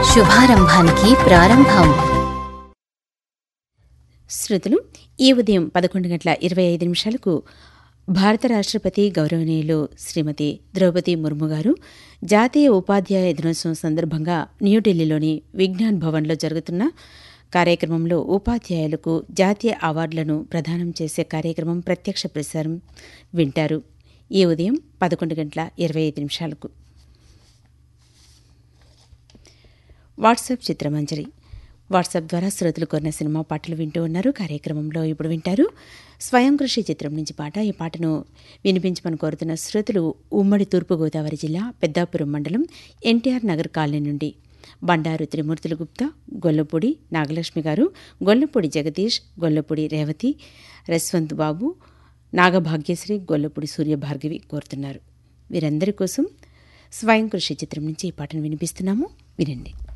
శుభారంభానికి ప్రారంభం శ్రోతలు ఈ ఉదయం పదకొండు గంటల ఇరవై ఐదు నిమిషాలకు భారత రాష్ట్రపతి గౌరవనీయులు శ్రీమతి ద్రౌపది ముర్ము గారు జాతీయ ఉపాధ్యాయ దినోత్సవం సందర్భంగా న్యూఢిల్లీలోని విజ్ఞాన్ భవన్లో జరుగుతున్న కార్యక్రమంలో ఉపాధ్యాయులకు జాతీయ అవార్డులను ప్రదానం చేసే కార్యక్రమం ప్రత్యక్ష ప్రసారం వింటారు ఈ ఉదయం పదకొండు గంటల ఇరవై ఐదు నిమిషాలకు వాట్సాప్ చిత్రమంజరి వాట్సాప్ ద్వారా శ్రోతలు కొన్న సినిమా పాటలు వింటూ ఉన్నారు కార్యక్రమంలో ఇప్పుడు వింటారు స్వయం కృషి చిత్రం నుంచి పాట ఈ పాటను వినిపించమని కోరుతున్న శ్రోతలు ఉమ్మడి తూర్పుగోదావరి జిల్లా పెద్దాపురం మండలం ఎన్టీఆర్ నగర్ కాలనీ నుండి బండారు త్రిమూర్తులు గుప్తా గొల్లపూడి నాగలక్ష్మి గారు గొల్లపూడి జగదీష్ గొల్లపూడి రేవతి రస్వంత్ బాబు నాగభాగ్యశ్రీ గొల్లపూడి సూర్యభార్గవి కోరుతున్నారు వీరందరి కోసం స్వయం కృషి చిత్రం నుంచి ఈ పాటను వినిపిస్తున్నాము వినండి